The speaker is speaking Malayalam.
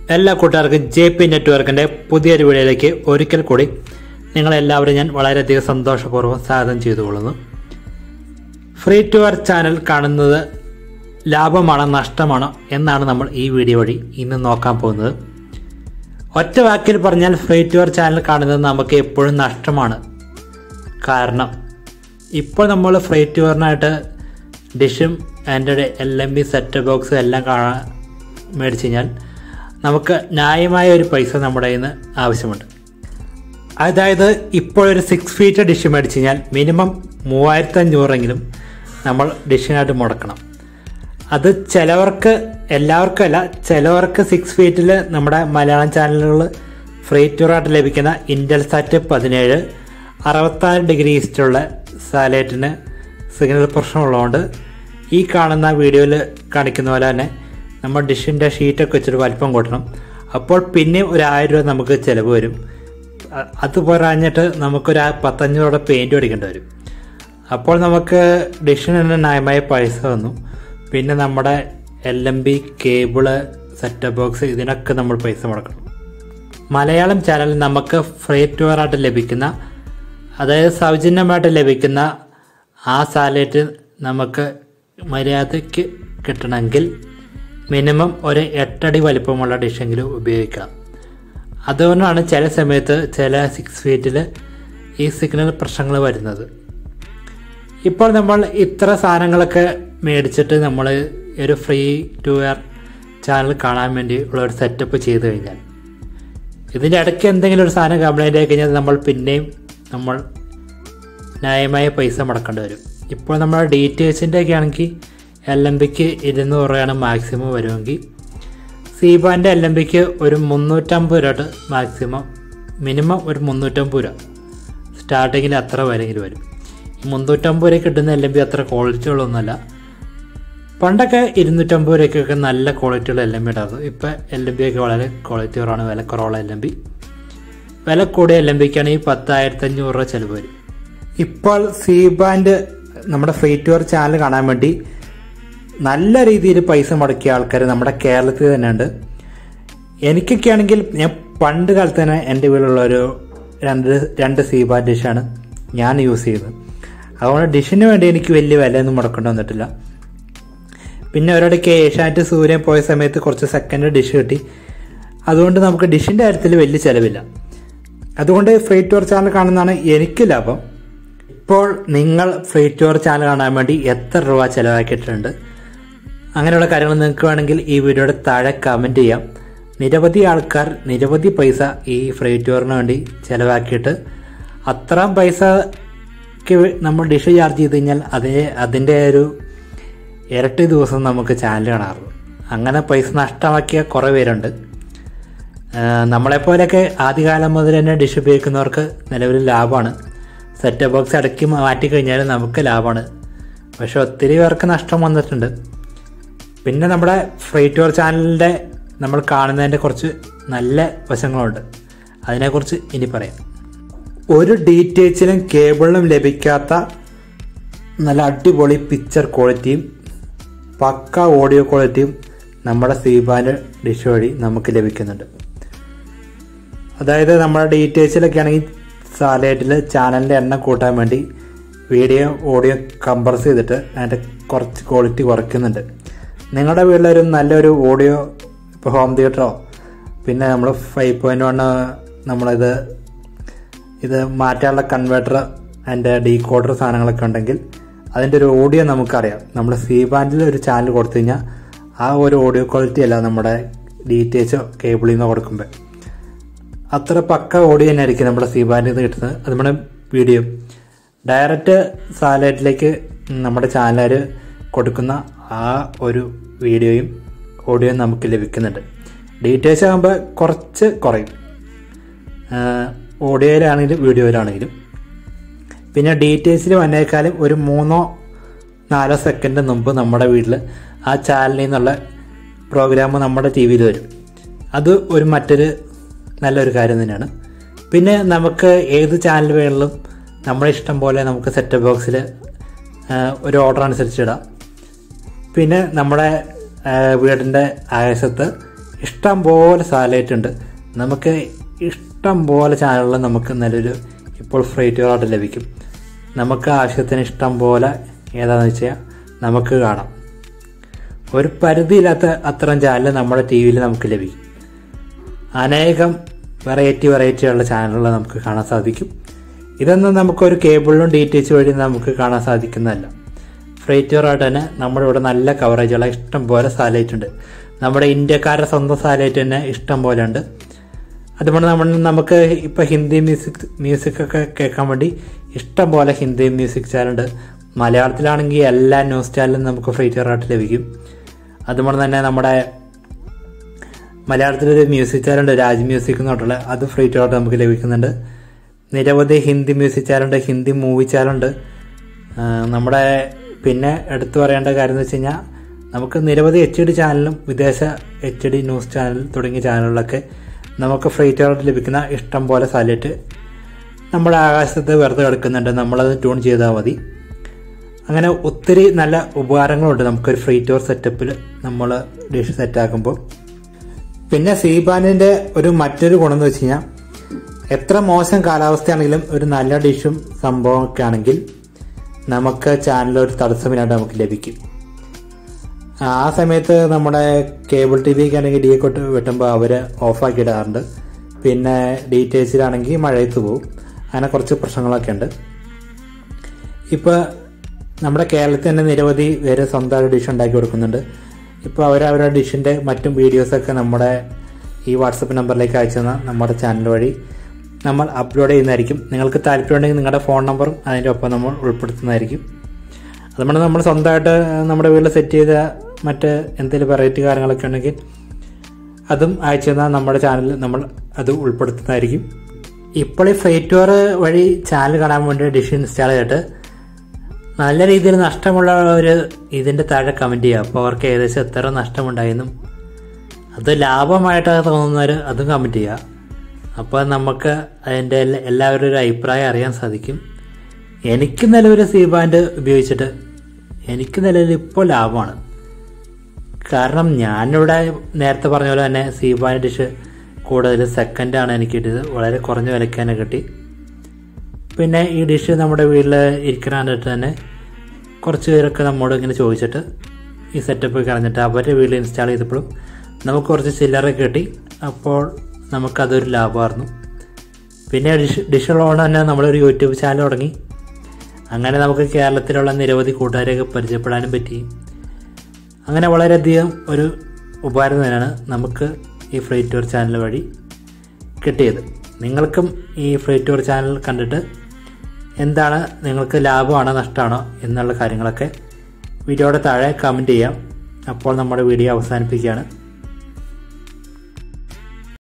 എല്ലാ കൂട്ടുകാർക്കും ജെ പി നെറ്റ്വർക്കിന്റെ പുതിയൊരു വീഡിയോയിലേക്ക് ഒരിക്കൽ കൂടി നിങ്ങളെല്ലാവരും ഞാൻ വളരെയധികം സന്തോഷപൂർവ്വം സ്വാഗതം ചെയ്തുകൊള്ളുന്നു ഫ്രീ ടു അവർ ചാനൽ കാണുന്നത് ലാഭമാണോ നഷ്ടമാണോ എന്നാണ് നമ്മൾ ഈ വീഡിയോ വഴി ഇന്ന് നോക്കാൻ പോകുന്നത് ഒറ്റ വാക്കിൽ പറഞ്ഞാൽ ഫ്രീ ടു അവർ ചാനൽ കാണുന്നത് നമുക്ക് എപ്പോഴും നഷ്ടമാണ് കാരണം ഇപ്പോൾ നമ്മൾ ഫ്രീ ടൂറിനായിട്ട് ഡിഷും Android L M B set ബോക്സും എല്ലാം കാണാൻ മേടിച്ച് കഴിഞ്ഞാൽ നമുക്ക് ന്യായമായ ഒരു പൈസ നമ്മുടെ കയ്യിൽ നിന്ന് ആവശ്യമുണ്ട് അതായത് ഇപ്പോൾ ഒരു സിക്സ് ഫീറ്റ് ഡിഷ് മേടിച്ച് കഴിഞ്ഞാൽ മിനിമം മൂവായിരത്തി അഞ്ഞൂറെങ്കിലും നമ്മൾ ഡിഷിനായിട്ട് മുടക്കണം അത് ചിലവർക്ക് എല്ലാവർക്കും അല്ല ചിലവർക്ക് സിക്സ് ഫീറ്റിൽ നമ്മുടെ മലയാളം ചാനലുകൾ ഫ്രീ ടൂറായിട്ട് ലഭിക്കുന്ന ഇൻഡൽ സാറ്റ് പതിനേഴ് അറുപത്താറ് ഡിഗ്രി ഈസ്റ്റുള്ള സാലൈറ്റിന് സിഗ്നൽ പ്രശ്നമുള്ളതുകൊണ്ട് ഈ കാണുന്ന വീഡിയോയിൽ കാണിക്കുന്ന പോലെ തന്നെ നമ്മൾ ഡിഷിൻ്റെ ഷീറ്റൊക്കെ വെച്ചിട്ട് വലിപ്പം കൂട്ടണം അപ്പോൾ പിന്നെയും ഒരു ആയിരം രൂപ നമുക്ക് ചിലവ് വരും അ- അത് പോരാഞ്ഞിട്ട് നമുക്കൊരു ആ പത്തഞ്ഞൂറോടെ പെയിൻറ്റ് അടിക്കേണ്ടി വരും അപ്പോൾ നമുക്ക് ഡിഷിന് തന്നെ ന്യായമായ പൈസ വന്നു പിന്നെ നമ്മുടെ L M B cable setup box ഇതിനൊക്കെ നമ്മൾ പൈസ മുടക്കണം മലയാളം ചാനൽ നമുക്ക് ഫ്രീ ടൂറായിട്ട് ലഭിക്കുന്ന അതായത് സൗജന്യമായിട്ട് ലഭിക്കുന്ന ആ സാലറ്റ് നമുക്ക് മര്യാദയ്ക്ക് കിട്ടണമെങ്കിൽ മിനിമം ഒരു എട്ടടി വലിപ്പമുള്ള ഡിഷെങ്കിലും ഉപയോഗിക്കണം അതുകൊണ്ടാണ് ചില സമയത്ത് ചില സിക്സ് ഫീറ്റിൽ ഈ സിഗ്നൽ പ്രശ്നങ്ങൾ വരുന്നത് ഇപ്പോൾ നമ്മൾ ഇത്ര സാധനങ്ങളൊക്കെ മേടിച്ചിട്ട് നമ്മൾ ഒരു ഫ്രീ ടു ഇയർ ചാനൽ കാണാൻ വേണ്ടി ഉള്ള ഒരു സെറ്റപ്പ് ചെയ്ത് കഴിഞ്ഞാൽ ഇതിൻ്റെ ഇടയ്ക്ക് എന്തെങ്കിലും ഒരു സാധനം കംപ്ലൈൻ്റ് ആയി കഴിഞ്ഞാൽ നമ്മൾ പിന്നെയും നമ്മൾ ന്യായമായ പൈസ മുടക്കേണ്ടി വരും ഇപ്പോൾ നമ്മൾ ഡി ടി എച്ചിൻ്റെ ഒക്കെ ആണെങ്കിൽ എൽ എം പിക്ക് ഇരുന്നൂറ് രൂപയാണ് മാക്സിമം വരുമെങ്കിൽ സീബാൻ്റെ എൽ എം പിക്ക് ഒരു മുന്നൂറ്റമ്പത് രൂപ മാക്സിമം മിനിമം ഒരു മുന്നൂറ്റമ്പത് രൂപ സ്റ്റാർട്ടിങ്ങിൽ അത്ര വരെങ്കിലും വരും ഈ മുന്നൂറ്റമ്പത് രൂപ കിട്ടുന്ന എൽ എം ബി അത്ര ക്വാളിറ്റി ഉള്ളതൊന്നുമല്ല പണ്ടൊക്കെ ഇരുന്നൂറ്റമ്പത് രൂപയ്ക്കൊക്കെ നല്ല ക്വാളിറ്റിയുള്ള എൽ എം ബി ഉണ്ടായിരുന്നു ഇപ്പം എൽ എം ബി ഒക്കെ വളരെ ക്വാളിറ്റി കുറവാണ് വില കുറവുള്ള എൽ എം ബി വില കൂടിയ എൽ എം ബിക്കാണ് ഈ പത്തായിരത്തി അഞ്ഞൂറ് രൂപ ചിലവ് വരും ഇപ്പോൾ സി ബാൻഡ് നമ്മുടെ ഫ്രീ ടൂർ ചാനൽ കാണാൻ വേണ്ടി നല്ല രീതിയിൽ പൈസ മുടക്കിയ ആൾക്കാർ നമ്മുടെ കേരളത്തിൽ തന്നെ ഉണ്ട് എനിക്കൊക്കെ ആണെങ്കിൽ ഞാൻ പണ്ട് കാലത്ത് തന്നെ എൻ്റെ വീട്ടിലുള്ള ഒരു രണ്ട് രണ്ട് സീ ബാൻഡ് ഡിഷാണ് ഞാൻ യൂസ് ചെയ്തത് അതുകൊണ്ട് ഡിഷിന് വേണ്ടി എനിക്ക് വലിയ വിലയൊന്നും മുടക്കേണ്ടി വന്നിട്ടില്ല പിന്നെ ഒരിടയ്ക്ക് ഏഷ്യാനെറ്റ് സൂര്യൻ പോയ സമയത്ത് കുറച്ച് സെക്കൻഡ് ഡിഷ് കിട്ടി അതുകൊണ്ട് നമുക്ക് ഡിഷിൻ്റെ കാര്യത്തിൽ വലിയ ചിലവില്ല അതുകൊണ്ട് ഫ്രീ ടൂർ ചാനൽ കാണുന്നതാണ് എനിക്ക് ലാഭം ഇപ്പോൾ നിങ്ങൾ ഫ്രീ ടൂർ ചാനൽ കാണാൻ വേണ്ടി എത്ര രൂപ ചിലവാക്കിയിട്ടുണ്ട് അങ്ങനെയുള്ള കാര്യങ്ങൾ നിങ്ങൾക്ക് വേണമെങ്കിൽ ഈ വീഡിയോയുടെ താഴെ കമൻറ്റ് ചെയ്യാം നിരവധി ആൾക്കാർ നിരവധി പൈസ ഈ ഫ്രീ ടൂറിന് വേണ്ടി ചിലവാക്കിയിട്ട് അത്രയും പൈസക്ക് നമ്മൾ ഡിഷ് ചാർജ് ചെയ്ത് കഴിഞ്ഞാൽ അതിന് അതിൻ്റെ ഒരു ഇരട്ടി ദിവസം നമുക്ക് ചാനൽ കാണാറുള്ളൂ അങ്ങനെ പൈസ നഷ്ടമാക്കിയ കുറേ പേരുണ്ട് ആഹ് നമ്മളെപ്പോലെയൊക്കെ ആദ്യകാലം മുതൽ തന്നെ ഡിഷ് ഉപയോഗിക്കുന്നവർക്ക് നിലവിൽ ലാഭമാണ് സെറ്റ് ബോക്സ് ഇടയ്ക്ക് മാറ്റി കഴിഞ്ഞാൽ നമുക്ക് ലാഭമാണ് പക്ഷെ ഒത്തിരി പേർക്ക് നഷ്ടം വന്നിട്ടുണ്ട് പിന്നെ നമ്മുടെ ഫ്രീ ടൂർ ചാനലിൻ്റെ നമ്മൾ കാണുന്നതിൻ്റെ കുറച്ച് നല്ല വശങ്ങളുണ്ട് അതിനെക്കുറിച്ച് ഇനി പറയാം ഒരു ഡി ടി എച്ചിലും കേബിളിലും ലഭിക്കാത്ത നല്ല അടിപൊളി പിക്ചർ ക്വാളിറ്റിയും പക്ക ഓഡിയോ ക്വാളിറ്റിയും നമ്മുടെ സീബാൻ്റെ ഡിഷ് വഴി നമുക്ക് ലഭിക്കുന്നുണ്ട് അതായത് നമ്മുടെ ഡി ടി എച്ചിലൊക്കെ ആണെങ്കിൽ സാലൈറ്റിൽ ചാനലിൻ്റെ എണ്ണം കൂട്ടാൻ വേണ്ടി വീഡിയോ ഓഡിയോ കംപ്രസ് ചെയ്തിട്ട് അതിൻ്റെ കുറച്ച് ക്വാളിറ്റി കുറയ്ക്കുന്നുണ്ട് നിങ്ങളുടെ വീട്ടിലൊരു നല്ലൊരു ഓഡിയോ ഇപ്പോൾ ഹോം തിയേറ്ററോ പിന്നെ നമ്മൾ ഫൈവ് പോയിൻറ്റ് വൺ നമ്മളിത് ഇത് മാറ്റാനുള്ള കൺവേർട്ടർ അതിൻ്റെ ഡീകോഡർ സാധനങ്ങളൊക്കെ ഉണ്ടെങ്കിൽ അതിൻ്റെ ഒരു ഓഡിയോ നമുക്കറിയാം നമ്മൾ സി ബാൻഡിൽ ഒരു ചാനൽ കൊടുത്തു കഴിഞ്ഞാൽ ആ ഒരു ഓഡിയോ ക്വാളിറ്റി അല്ല നമ്മുടെ ഡി ടി എച്ചോ കേബിളിൽ നിന്നോ കൊടുക്കുമ്പോൾ അത്ര പക്ക ഓഡിയോ തന്നെ ആയിരിക്കും നമ്മുടെ സി ബാൻഡിൽ നിന്ന് കിട്ടുന്നത് അത് നമ്മുടെ വീഡിയോ ഡയറക്റ്റ് സാലൈറ്റിലേക്ക് നമ്മുടെ ചാനലുകാർ കൊടുക്കുന്ന ആ ഒരു വീഡിയോയും ഓഡിയോയും നമുക്ക് ലഭിക്കുന്നുണ്ട് ഡീറ്റെയിൽസ് ആകുമ്പോൾ കുറച്ച് കുറയും ഓഡിയോയിലാണെങ്കിലും വീഡിയോയിലാണെങ്കിലും പിന്നെ ഡീറ്റെയിൽസിൽ വന്നേക്കാളും ഒരു മൂന്നോ നാലോ സെക്കൻഡ് മുമ്പ് നമ്മുടെ വീട്ടിൽ ആ ചാനലിൽ നിന്നുള്ള പ്രോഗ്രാം നമ്മുടെ ടി വിയിൽ വരും അത് ഒരു മറ്റൊരു നല്ലൊരു കാര്യം തന്നെയാണ് പിന്നെ നമുക്ക് ഏത് ചാനൽ വേണമെങ്കിലും നമ്മുടെ ഇഷ്ടം പോലെ നമുക്ക് സെറ്റ് ബോക്സിൽ ഒരു ഓർഡർ അനുസരിച്ച് ഇടാം പിന്നെ നമ്മുടെ ആ, വീടിൻ്റെ ആകാശത്ത് ഇഷ്ടം പോലെ സാറ്റലൈറ്റ് ഉണ്ട് നമുക്ക് ഇഷ്ടം പോലെ ചാനലുകൾ നമുക്ക് നല്ലൊരു ഇപ്പോൾ ഫ്രീ ടൂറായിട്ട് ലഭിക്കും നമുക്ക് ആവശ്യത്തിന് ഇഷ്ടം പോലെ ഏതാണെന്ന് വെച്ചാൽ നമുക്ക് കാണാം ഒരു പരിധിയില്ലാത്ത അത്തരം ചാനൽ നമ്മുടെ ടി വിയിൽ നമുക്ക് ലഭിക്കും അനേകം വെറൈറ്റി വെറൈറ്റിയുള്ള ചാനലുകൾ നമുക്ക് കാണാൻ സാധിക്കും ഇതൊന്നും നമുക്കൊരു കേബിളിലും ഡി ടി എച്ച് വഴി നമുക്ക് കാണാൻ സാധിക്കുന്നതല്ല ഫ്രീ ടൂറായിട്ട് തന്നെ നമ്മുടെ ഇവിടെ നല്ല കവറേജുള്ള ഇഷ്ടം പോലെ സാറ്റലൈറ്റ് ഉണ്ട് നമ്മുടെ ഇന്ത്യക്കാരുടെ സ്വന്തം സാറ്റലൈറ്റ് തന്നെ ഇഷ്ടം പോലെ ഉണ്ട് അതുകൊണ്ട് നമ്മൾ നമുക്ക് ഇപ്പോൾ ഹിന്ദി മ്യൂസിക് മ്യൂസിക് ഒക്കെ കേൾക്കാൻ വേണ്ടി ഇഷ്ടം പോലെ ഹിന്ദി മ്യൂസിക് ചാനലുണ്ട് മലയാളത്തിലാണെങ്കിൽ എല്ലാ ന്യൂസ് ചാനലും നമുക്ക് ഫ്രീ ടൂറായിട്ട് ലഭിക്കും അതുപോലെ തന്നെ നമ്മുടെ മലയാളത്തിലൊരു മ്യൂസിക് ചാനലുണ്ട് രാജ് മ്യൂസിക് എന്ന് പറഞ്ഞിട്ടുള്ള അത് ഫ്രീ ടൂറായിട്ട് നമുക്ക് ലഭിക്കുന്നുണ്ട് നിരവധി ഹിന്ദി മ്യൂസിക് ചാനലുണ്ട് ഹിന്ദി മൂവി ചാനലുണ്ട് നമ്മുടെ പിന്നെ എടുത്തു പറയേണ്ട കാര്യം എന്ന് വെച്ച് കഴിഞ്ഞാൽ നമുക്ക് നിരവധി എച്ച് ഡി ചാനലും വിദേശ എച്ച് ഡി ന്യൂസ് ചാനൽ തുടങ്ങിയ ചാനലുകളൊക്കെ നമുക്ക് ഫ്രീ ടൂറായിട്ട് ലഭിക്കുന്ന ഇഷ്ടം പോലെ സാറ്റലൈറ്റ് നമ്മുടെ ആകാശത്ത് വെറുതെ കിടക്കുന്നുണ്ട് നമ്മളത് ട്യൂൺ ചെയ്താൽ മതി അങ്ങനെ ഒത്തിരി നല്ല ഉപകാരങ്ങളുണ്ട് നമുക്കൊരു ഫ്രീ ടൂർ സെറ്റപ്പിൽ നമ്മൾ ഡിഷ് സെറ്റാക്കുമ്പോൾ പിന്നെ സീബാൻഡിൻ്റെ ഒരു മറ്റൊരു ഗുണം എന്ന് വെച്ച് കഴിഞ്ഞാൽ എത്ര മോശം കാലാവസ്ഥയാണെങ്കിലും ഒരു നല്ല ഡിഷും സംഭവമൊക്കെ ആണെങ്കിൽ നമുക്ക് ചാനൽ ഒരു തടസ്സമില്ലാണ്ട് നമുക്ക് ലഭിക്കും ആ സമയത്ത് നമ്മുടെ കേബിൾ ടി വിക്ക് ആണെങ്കിൽ ഡി കൊട്ട് വെട്ടുമ്പോൾ അവർ ഓഫാക്കി ഇടാറുണ്ട് പിന്നെ ഡി ടി എച്ചിലാണെങ്കിൽ മഴയത്ത് പോകും അങ്ങനെ കുറച്ച് പ്രശ്നങ്ങളൊക്കെ ഉണ്ട് ഇപ്പോൾ നമ്മുടെ കേരളത്തിൽ തന്നെ നിരവധി പേര് സ്വന്തമായിട്ട് ഡിഷ് ഉണ്ടാക്കി കൊടുക്കുന്നുണ്ട് ഇപ്പോൾ അവർ അവരുടെ ഡിഷിൻ്റെ മറ്റും വീഡിയോസൊക്കെ നമ്മുടെ ഈ വാട്സപ്പ് നമ്പറിലേക്ക് അയച്ചു തന്നാൽ നമ്മുടെ ചാനൽ വഴി നമ്മൾ അപ്ലോഡ് ചെയ്യുന്നതായിരിക്കും നിങ്ങൾക്ക് താല്പര്യമുണ്ടെങ്കിൽ നിങ്ങളുടെ ഫോൺ നമ്പറും അതിൻ്റെ ഒപ്പം നമ്മൾ ഉൾപ്പെടുത്തുന്നതായിരിക്കും അതുകൊണ്ട് നമ്മൾ സ്വന്തമായിട്ട് നമ്മുടെ വീട്ടിൽ സെറ്റ് ചെയ്ത മറ്റ് എന്തെങ്കിലും വെറൈറ്റി കാര്യങ്ങളൊക്കെ ഉണ്ടെങ്കിൽ അതും അയച്ചു തന്നാൽ നമ്മുടെ ചാനലിൽ നമ്മൾ അത് ഉൾപ്പെടുത്തുന്നതായിരിക്കും ഇപ്പോൾ ഈ ഫ്രീ ടൂർ വഴി ചാനൽ കാണാൻ വേണ്ടി ഡിഷ് ഇൻസ്റ്റാൾ ചെയ്തിട്ട് നല്ല രീതിയിൽ നഷ്ടമുള്ള ഒരു ഇതിൻ്റെ താഴെ കമൻറ്റ് ചെയ്യുക അപ്പോൾ അവർക്ക് ഏകദേശം എത്ര നഷ്ടമുണ്ടായെന്നും അത് ലാഭമായിട്ടാണ് തോന്നുന്നവർ അതും കമൻറ്റ് ചെയ്യുക അപ്പോൾ നമുക്ക് അതിൻ്റെ എല്ലാവരും ഒരു അഭിപ്രായം അറിയാൻ സാധിക്കും എനിക്ക് നിലവിൽ സീ ബാൻഡ് ഉപയോഗിച്ചിട്ട് എനിക്ക് നിലവിൽ ഇപ്പോൾ ലാഭമാണ് കാരണം ഞാനിവിടെ നേരത്തെ പറഞ്ഞ പോലെ തന്നെ സീ ബാൻഡ് ഡിഷ് കൂടുതൽ സെക്കൻഡാണ് എനിക്ക് കിട്ടിയത് വളരെ കുറഞ്ഞ വിലയ്ക്ക് തന്നെ കിട്ടി പിന്നെ ഈ ഡിഷ് നമ്മുടെ വീട്ടിൽ ഇരിക്കാനായിട്ട് തന്നെ കുറച്ച് പേരൊക്കെ നമ്മോട് ഇങ്ങനെ ചോദിച്ചിട്ട് ഈ സെറ്റപ്പ് കളഞ്ഞിട്ട് അവരുടെ വീട്ടിൽ ഇൻസ്റ്റാൾ ചെയ്തപ്പോഴും നമുക്ക് കുറച്ച് ചില്ലറ കിട്ടി അപ്പോൾ നമുക്കതൊരു ലാഭമായിരുന്നു പിന്നെ ഡിഷ് ഡിഷ് ഉള്ളതുകൊണ്ട് തന്നെ നമ്മളൊരു യൂട്യൂബ് ചാനൽ തുടങ്ങി അങ്ങനെ നമുക്ക് കേരളത്തിലുള്ള നിരവധി കൂട്ടുകാരെയൊക്കെ പരിചയപ്പെടാനും പറ്റി അങ്ങനെ വളരെയധികം ഒരു ഉപകാരം തന്നെയാണ് നമുക്ക് ഈ ഫ്രീ ടൂർ ചാനൽ വഴി കിട്ടിയത് നിങ്ങൾക്കും ഈ ഫ്രീ ടൂർ ചാനൽ കണ്ടിട്ട് എന്താണ് നിങ്ങൾക്ക് ലാഭമാണോ നഷ്ടമാണോ എന്നുള്ള കാര്യങ്ങളൊക്കെ വീഡിയോയുടെ താഴെ കമൻറ്റ് ചെയ്യാം അപ്പോൾ നമ്മുടെ വീഡിയോ അവസാനിപ്പിക്കുകയാണ്